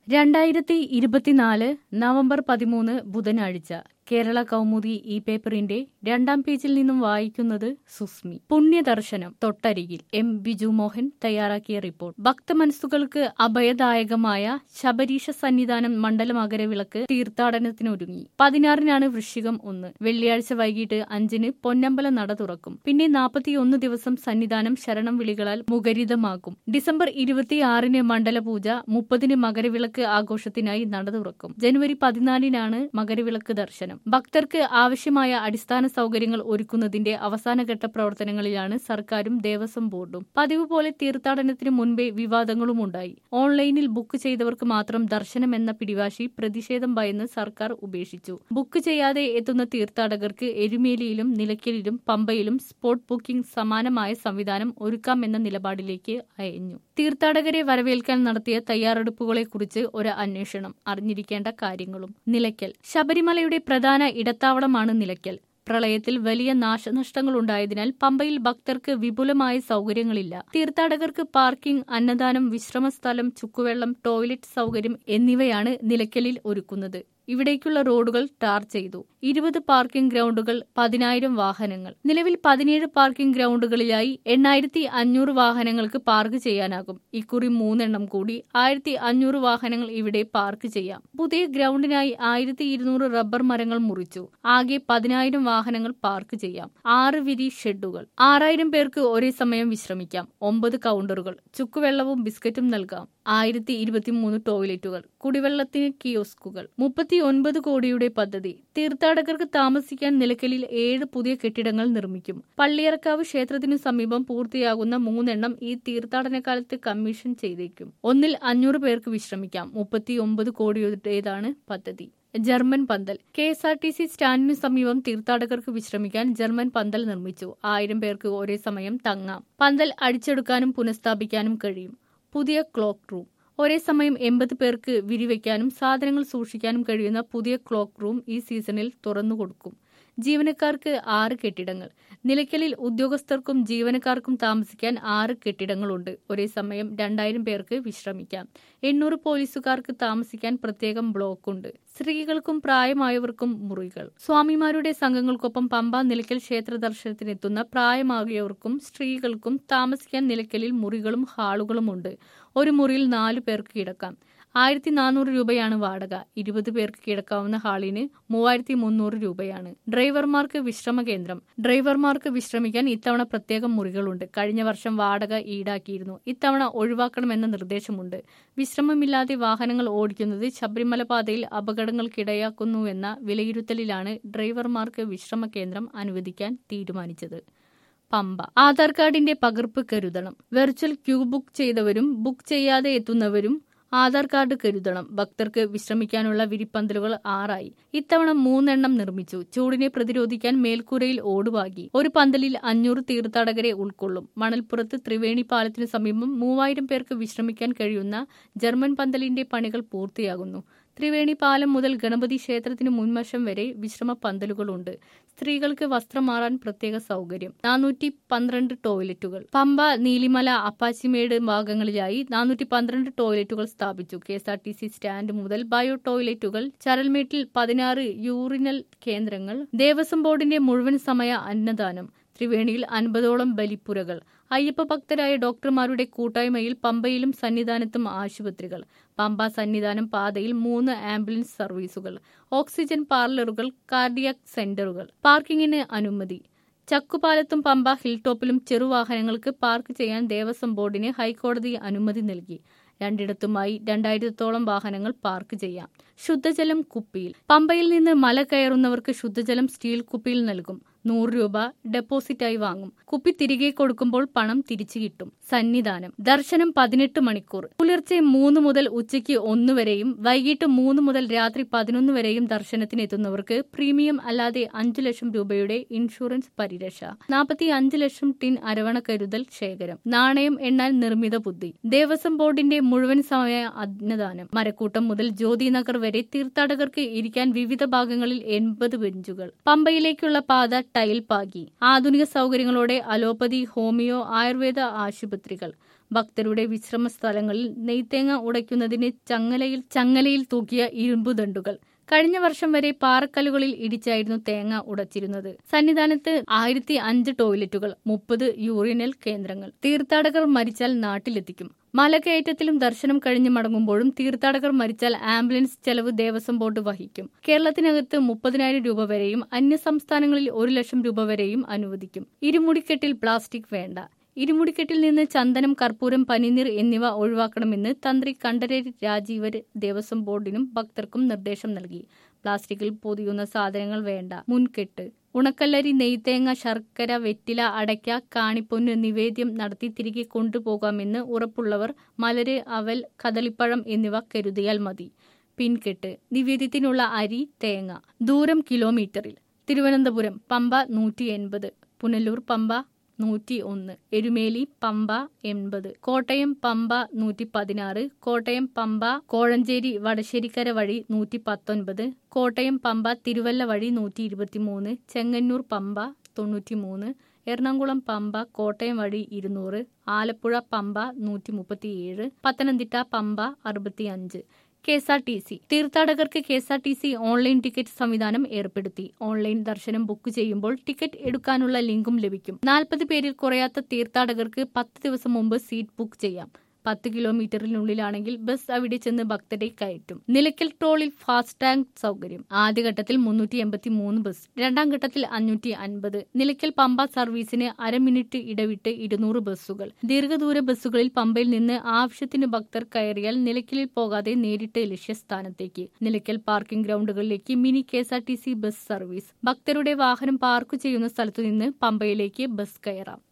രണ്ടായിരത്തി ഇരുപത്തിനാല് നവംബർ പതിമൂന്ന് ബുധനാഴ്ച കേരള കൗമുദി ഈ പേപ്പറിന്റെ രണ്ടാം പേജിൽ നിന്നും വായിക്കുന്നത് സുസ്മി പുണ്യദർശനം തൊട്ടരികിൽ എം ബിജു മോഹൻ തയ്യാറാക്കിയ റിപ്പോർട്ട് ഭക്തമനസ്സുകൾക്ക് അഭയദായകമായ ശബരീഷ സന്നിധാനം മണ്ഡലമകരവിളക്ക് തീർത്ഥാടനത്തിനൊരുങ്ങി പതിനാറിനാണ് വൃശ്ചികം ഒന്ന് വെള്ളിയാഴ്ച വൈകിട്ട് അഞ്ചിന് പൊന്നമ്പല നട തുറക്കും പിന്നെ നാൽപ്പത്തിയൊന്ന് ദിവസം സന്നിധാനം ശരണം വിളികളാൽ മുഖരിതമാകും ഡിസംബർ ഇരുപത്തിയാറിന് മണ്ഡലപൂജ മുപ്പതിന് മകരവിളക്ക് ആഘോഷത്തിനായി നട തുറക്കും ജനുവരി പതിനാലിനാണ് മകരവിളക്ക് ദർശനം ഭക്തർക്ക് ആവശ്യമായ അടിസ്ഥാന സൗകര്യങ്ങൾ ഒരുക്കുന്നതിന്റെ അവസാനഘട്ട പ്രവർത്തനങ്ങളിലാണ് സർക്കാരും ദേവസ്വം ബോർഡും പതിവ് പോലെ തീർത്ഥാടനത്തിന് മുൻപേ വിവാദങ്ങളും ഉണ്ടായി ഓൺലൈനിൽ ബുക്ക് ചെയ്തവർക്ക് മാത്രം ദർശനം എന്ന പിടിവാശി പ്രതിഷേധം ഭയന്ന് സർക്കാർ ഉപേക്ഷിച്ചു ബുക്ക് ചെയ്യാതെ എത്തുന്ന തീർത്ഥാടകർക്ക് എരുമേലിയിലും നിലയ്ക്കലിലും പമ്പയിലും സ്പോട്ട് ബുക്കിംഗ് സമാനമായ സംവിധാനം ഒരുക്കാമെന്ന നിലപാടിലേക്ക് അയഞ്ഞു തീർത്ഥാടകരെ വരവേൽക്കാൻ നടത്തിയ തയ്യാറെടുപ്പുകളെക്കുറിച്ച് ഒരു അന്വേഷണം അറിഞ്ഞിരിക്കേണ്ട കാര്യങ്ങളും നിലയ്ക്കൽ ശബരിമലയുടെ പ്രധാന ഇടത്താവളമാണ് നിലയ്ക്കൽ പ്രളയത്തിൽ വലിയ നാശനഷ്ടങ്ങൾ ഉണ്ടായതിനാൽ പമ്പയിൽ ഭക്തർക്ക് വിപുലമായ സൗകര്യങ്ങളില്ല തീർത്ഥാടകർക്ക് പാർക്കിംഗ് അന്നദാനം വിശ്രമസ്ഥലം ചുക്കുവെള്ളം ടോയ്ലറ്റ് സൗകര്യം എന്നിവയാണ് നിലയ്ക്കലിൽ ഒരുക്കുന്നത് ഇവിടേക്കുള്ള റോഡുകൾ ടാർ ചെയ്തു ഇരുപത് പാർക്കിംഗ് ഗ്രൗണ്ടുകൾ പതിനായിരം വാഹനങ്ങൾ നിലവിൽ പതിനേഴ് പാർക്കിംഗ് ഗ്രൗണ്ടുകളിലായി എണ്ണായിരത്തി അഞ്ഞൂറ് വാഹനങ്ങൾക്ക് പാർക്ക് ചെയ്യാനാകും ഇക്കുറി മൂന്നെണ്ണം കൂടി ആയിരത്തി അഞ്ഞൂറ് വാഹനങ്ങൾ ഇവിടെ പാർക്ക് ചെയ്യാം പുതിയ ഗ്രൗണ്ടിനായി ആയിരത്തി ഇരുന്നൂറ് റബ്ബർ മരങ്ങൾ മുറിച്ചു ആകെ പതിനായിരം വാഹനങ്ങൾ പാർക്ക് ചെയ്യാം ആറ് വിരി ഷെഡുകൾ ആറായിരം പേർക്ക് ഒരേ സമയം വിശ്രമിക്കാം ഒമ്പത് കൗണ്ടറുകൾ ചുക്കുവെള്ളവും ബിസ്ക്കറ്റും നൽകാം ആയിരത്തി ഇരുപത്തിമൂന്ന് ടോയ്ലറ്റുകൾ കുടിവെള്ളത്തിന് കിയോസ്കുകൾ മുപ്പത്തി ഒൻപത് കോടിയുടെ പദ്ധതി തീർത്ഥാടകർക്ക് താമസിക്കാൻ നിലയ്ക്കലിൽ ഏഴ് പുതിയ കെട്ടിടങ്ങൾ നിർമ്മിക്കും പള്ളിയറക്കാവ് ക്ഷേത്രത്തിനു സമീപം പൂർത്തിയാകുന്ന മൂന്നെണ്ണം ഈ തീർത്ഥാടന കാലത്ത് കമ്മീഷൻ ചെയ്തേക്കും ഒന്നിൽ അഞ്ഞൂറ് പേർക്ക് വിശ്രമിക്കാം മുപ്പത്തി ഒമ്പത് കോടിയുടേതാണ് പദ്ധതി ജർമ്മൻ പന്തൽ K S R T C സ്റ്റാൻഡിനു സമീപം തീർത്ഥാടകർക്ക് വിശ്രമിക്കാൻ ജർമ്മൻ പന്തൽ നിർമ്മിച്ചു ആയിരം പേർക്ക് ഒരേ സമയം തങ്ങാം പന്തൽ അടിച്ചെടുക്കാനും പുനഃസ്ഥാപിക്കാനും കഴിയും പുതിയ ക്ലോക്ക് റൂം ഒരേ സമയം എൺപത് പേർക്ക് വിരിവെക്കാനും സാധനങ്ങൾ സൂക്ഷിക്കാനും കഴിയുന്ന പുതിയ ക്ലോക്ക് റൂം ഈ സീസണിൽ തുറന്നുകൊടുക്കും ജീവനക്കാർക്ക് ആറ് കെട്ടിടങ്ങൾ നിലയ്ക്കലിൽ ഉദ്യോഗസ്ഥർക്കും ജീവനക്കാർക്കും താമസിക്കാൻ ആറ് കെട്ടിടങ്ങളുണ്ട് ഒരേ സമയം രണ്ടായിരം പേർക്ക് വിശ്രമിക്കാം എണ്ണൂറ് പോലീസുകാർക്ക് താമസിക്കാൻ പ്രത്യേകം ബ്ലോക്കുണ്ട് സ്ത്രീകൾക്കും പ്രായമായവർക്കും മുറികൾ സ്വാമിമാരുടെ സംഘങ്ങൾക്കൊപ്പം പമ്പ നിലയ്ക്കൽ ക്ഷേത്ര ദർശനത്തിനെത്തുന്ന പ്രായമാകിയവർക്കും സ്ത്രീകൾക്കും താമസിക്കാൻ നിലയ്ക്കലിൽ മുറികളും ഹാളുകളുമുണ്ട് ഒരു മുറിയിൽ നാലു പേർക്ക് കിടക്കാം ആയിരത്തി നാനൂറ് രൂപയാണ് വാടക ഇരുപത് പേർക്ക് കിടക്കാവുന്ന ഹാളിന് മൂവായിരത്തി മുന്നൂറ് രൂപയാണ് ഡ്രൈവർമാർക്ക് വിശ്രമ കേന്ദ്രം ഡ്രൈവർമാർക്ക് വിശ്രമിക്കാൻ ഇത്തവണ പ്രത്യേകം മുറികളുണ്ട് കഴിഞ്ഞ വർഷം വാടക ഈടാക്കിയിരുന്നു ഇത്തവണ ഒഴിവാക്കണമെന്ന നിർദ്ദേശമുണ്ട് വിശ്രമമില്ലാതെ വാഹനങ്ങൾ ഓടിക്കുന്നത് ശബരിമല പാതയിൽ അപകടങ്ങൾക്കിടയാക്കുന്നുവെന്ന വിലയിരുത്തലിലാണ് ഡ്രൈവർമാർക്ക് വിശ്രമ കേന്ദ്രം അനുവദിക്കാൻ തീരുമാനിച്ചത് പമ്പ ആധാർ കാർഡിന്റെ പകർപ്പ് കരുതണം വെർച്വൽ ക്യൂ ബുക്ക് ചെയ്തവരും ബുക്ക് ചെയ്യാതെ എത്തുന്നവരും ആധാർ കാർഡ് കരുതണം ഭക്തർക്ക് വിശ്രമിക്കാനുള്ള വിരിപ്പന്തലുകൾ ആറായി ഇത്തവണ മൂന്നെണ്ണം നിർമ്മിച്ചു ചൂടിനെ പ്രതിരോധിക്കാൻ മേൽക്കൂരയിൽ ഓടുവാകി ഒരു പന്തലിൽ അഞ്ഞൂറ് തീർത്ഥാടകരെ ഉൾക്കൊള്ളും മണൽപ്പുറത്ത് ത്രിവേണി പാലത്തിനു സമീപം മൂവായിരം പേർക്ക് വിശ്രമിക്കാൻ കഴിയുന്ന ജർമ്മൻ പന്തലിന്റെ പണികൾ പൂർത്തിയാകുന്നു ത്രിവേണി പാലം മുതൽ ഗണപതി ക്ഷേത്രത്തിന് മുൻവശം വരെ വിശ്രമ പന്തലുകളുണ്ട് സ്ത്രീകൾക്ക് വസ്ത്രം മാറാൻ പ്രത്യേക സൗകര്യം നാനൂറ്റി പന്ത്രണ്ട് ടോയ്ലറ്റുകൾ പമ്പ നീലിമല അപ്പാച്ചിമേട് ഭാഗങ്ങളിലായി നാനൂറ്റി പന്ത്രണ്ട് ടോയ്ലറ്റുകൾ സ്ഥാപിച്ചു K S R T C stand മുതൽ ബയോ ടോയ്ലറ്റുകൾ ചരൽമേട്ടിൽ പതിനാറ് യൂറിനൽ കേന്ദ്രങ്ങൾ ദേവസ്വം ബോർഡിന്റെ മുഴുവൻ സമയ അന്നദാനം ത്രിവേണിയിൽ അൻപതോളം ബലിപ്പുരകൾ അയ്യപ്പ ഭക്തരായ ഡോക്ടർമാരുടെ കൂട്ടായ്മയിൽ പമ്പയിലും സന്നിധാനത്തും ആശുപത്രികൾ പമ്പ സന്നിധാനം പാതയിൽ മൂന്ന് ആംബുലൻസ് സർവീസുകൾ ഓക്സിജൻ പാർലറുകൾ കാർഡിയാക് സെന്ററുകൾ പാർക്കിങ്ങിന് അനുമതി ചക്കുപാലത്തും പമ്പ ഹിൽ ടോപ്പിലും ചെറുവാഹനങ്ങൾക്ക് പാർക്ക് ചെയ്യാൻ ദേവസ്വം ബോർഡിന് ഹൈക്കോടതി അനുമതി നൽകി രണ്ടിടത്തുമായി രണ്ടായിരത്തോളം വാഹനങ്ങൾ പാർക്ക് ചെയ്യാം ശുദ്ധജലം കുപ്പിയിൽ പമ്പയിൽ നിന്ന് മല കയറുന്നവർക്ക് ശുദ്ധജലം സ്റ്റീൽ കുപ്പിയിൽ നൽകും നൂറ് രൂപ ഡെപ്പോസിറ്റായി വാങ്ങും കുപ്പി തിരികെ കൊടുക്കുമ്പോൾ പണം തിരിച്ചു കിട്ടും സന്നിധാനം ദർശനം പതിനെട്ട് മണിക്കൂർ പുലർച്ചെ മൂന്ന് മുതൽ ഉച്ചയ്ക്ക് ഒന്ന് വരെയും വൈകിട്ട് മൂന്ന് മുതൽ രാത്രി പതിനൊന്ന് വരെയും ദർശനത്തിന് എത്തുന്നവർക്ക് പ്രീമിയം അല്ലാതെ അഞ്ചു ലക്ഷം രൂപയുടെ ഇൻഷുറൻസ് പരിരക്ഷ നാൽപ്പത്തി അഞ്ച് ലക്ഷം ടിൻ അരവണ കരുതൽ ശേഖരം നാണയം എണ്ണാൻ നിർമ്മിത ബുദ്ധി ദേവസ്വം ബോർഡിന്റെ മുഴുവൻ സമയ അന്നദാനം മരക്കൂട്ടം മുതൽ ജ്യോതിനഗർ വരെ തീർത്ഥാടകർക്ക് ഇരിക്കാൻ വിവിധ ഭാഗങ്ങളിൽ എൺപത് ബെഞ്ചുകൾ പമ്പയിലേക്കുള്ള പാത ടൈൽ പാകി ആധുനിക സൗകര്യങ്ങളോടെ അലോപ്പതി ഹോമിയോ ആയുർവേദ ആശുപത്രികൾ ഭക്തരുടെ വിശ്രമ സ്ഥലങ്ങളിൽ നെയ്ത്തേങ്ങ ഉടയ്ക്കുന്നതിന് ചങ്ങലയിൽ ചങ്ങലയിൽ തൂക്കിയ ഇരുമ്പുദണ്ടുകൾ കഴിഞ്ഞ വർഷം വരെ പാറക്കല്ലുകളിൽ ഇടിച്ചായിരുന്നു തേങ്ങ ഉടച്ചിരുന്നത് സന്നിധാനത്ത് ആയിരത്തി അഞ്ച് ടോയ്ലറ്റുകൾ മുപ്പത് യൂറിനൽ കേന്ദ്രങ്ങൾ തീർത്ഥാടകർ മരിച്ചാൽ നാട്ടിലെത്തിക്കും മലകയറ്റത്തിലും ദർശനം കഴിഞ്ഞ് മടങ്ങുമ്പോഴും തീർത്ഥാടകർ മരിച്ചാൽ ആംബുലൻസ് ചെലവ് ദേവസ്വം ബോർഡ് വഹിക്കും കേരളത്തിനകത്ത് മുപ്പതിനായിരം രൂപ വരെയും അന്യ സംസ്ഥാനങ്ങളിൽ ഒരു ലക്ഷം രൂപ വരെയും അനുവദിക്കും ഇരുമുടിക്കെട്ടിൽ പ്ലാസ്റ്റിക് വേണ്ട ഇരുമുടിക്കെട്ടിൽ നിന്ന് ചന്ദനം കർപ്പൂരം പനിനീർ എന്നിവ ഒഴിവാക്കണമെന്ന് തന്ത്രി കണ്ഠരര് രാജീവര് ദേവസ്വം ബോർഡിനും ഭക്തർക്കും നിർദ്ദേശം നൽകി പ്ലാസ്റ്റിക്കിൽ പൊതിയുന്ന സാധനങ്ങൾ വേണ്ട മുൻകെട്ട് ഉണക്കല്ലരി നെയ്ത്തേങ്ങ ശർക്കര വെറ്റില അടയ്ക്ക കാണിപ്പൊന്ന് നിവേദ്യം നടത്തി തിരികെ കൊണ്ടുപോകാമെന്ന് ഉറപ്പുള്ളവർ മലര് അവൽ കദളിപ്പഴം എന്നിവ കരുതിയാൽ മതി പിൻകെട്ട് നിവേദ്യത്തിനുള്ള അരി തേങ്ങ ദൂരം കിലോമീറ്ററിൽ തിരുവനന്തപുരം പമ്പ നൂറ്റി എൺപത് പുനലൂർ പമ്പ നൂറ്റി ഒന്ന് എരുമേലി പമ്പ എൺപത് കോട്ടയം പമ്പ നൂറ്റി പതിനാറ് കോട്ടയം പമ്പ കോഴഞ്ചേരി വടശ്ശേരിക്കര വഴി നൂറ്റി പത്തൊൻപത് കോട്ടയം പമ്പ തിരുവല്ല വഴി നൂറ്റി ഇരുപത്തിമൂന്ന് ചെങ്ങന്നൂർ പമ്പ തൊണ്ണൂറ്റി മൂന്ന് എറണാകുളം പമ്പ കോട്ടയം വഴി ഇരുന്നൂറ് ആലപ്പുഴ പമ്പ നൂറ്റി മുപ്പത്തിയേഴ് പത്തനംതിട്ട പമ്പ അറുപത്തിയഞ്ച് K S R T C തീർത്ഥാടകർക്ക് K S R T C online ticket സംവിധാനം ഏർപ്പെടുത്തി ഓൺലൈൻ ദർശനം ബുക്ക് ചെയ്യുമ്പോൾ ടിക്കറ്റ് എടുക്കാനുള്ള ലിങ്കും ലഭിക്കും നാൽപ്പത് പേരിൽ കുറയാത്ത തീർത്ഥാടകർക്ക് പത്ത് ദിവസം മുമ്പ് സീറ്റ് ബുക്ക് ചെയ്യാം പത്ത് കിലോമീറ്ററിനുള്ളിലാണെങ്കിൽ ബസ് അവിടെ ചെന്ന് ഭക്തരെ കയറ്റും നിലയ്ക്കൽ ടോളിൽ ഫാസ്ടാഗ് സൗകര്യം ആദ്യഘട്ടത്തിൽ മുന്നൂറ്റി എൺപത്തി മൂന്ന് ബസ് രണ്ടാം ഘട്ടത്തിൽ അഞ്ഞൂറ്റി അൻപത് നിലയ്ക്കൽ പമ്പ സർവീസിന് അര മിനിറ്റ് ഇടവിട്ട് ഇരുന്നൂറ് ബസ്സുകൾ ദീർഘദൂര ബസ്സുകളിൽ പമ്പയിൽ നിന്ന് ആവശ്യത്തിന് ഭക്തർ കയറിയാൽ നിലയ്ക്കലിൽ പോകാതെ നേരിട്ട് ലക്ഷ്യസ്ഥാനത്തേക്ക് നിലയ്ക്കൽ പാർക്കിംഗ് ഗ്രൗണ്ടുകളിലേക്ക് mini K S R T C bus service ഭക്തരുടെ വാഹനം പാർക്ക് ചെയ്യുന്ന സ്ഥലത്തുനിന്ന് പമ്പയിലേക്ക് ബസ് കയറാം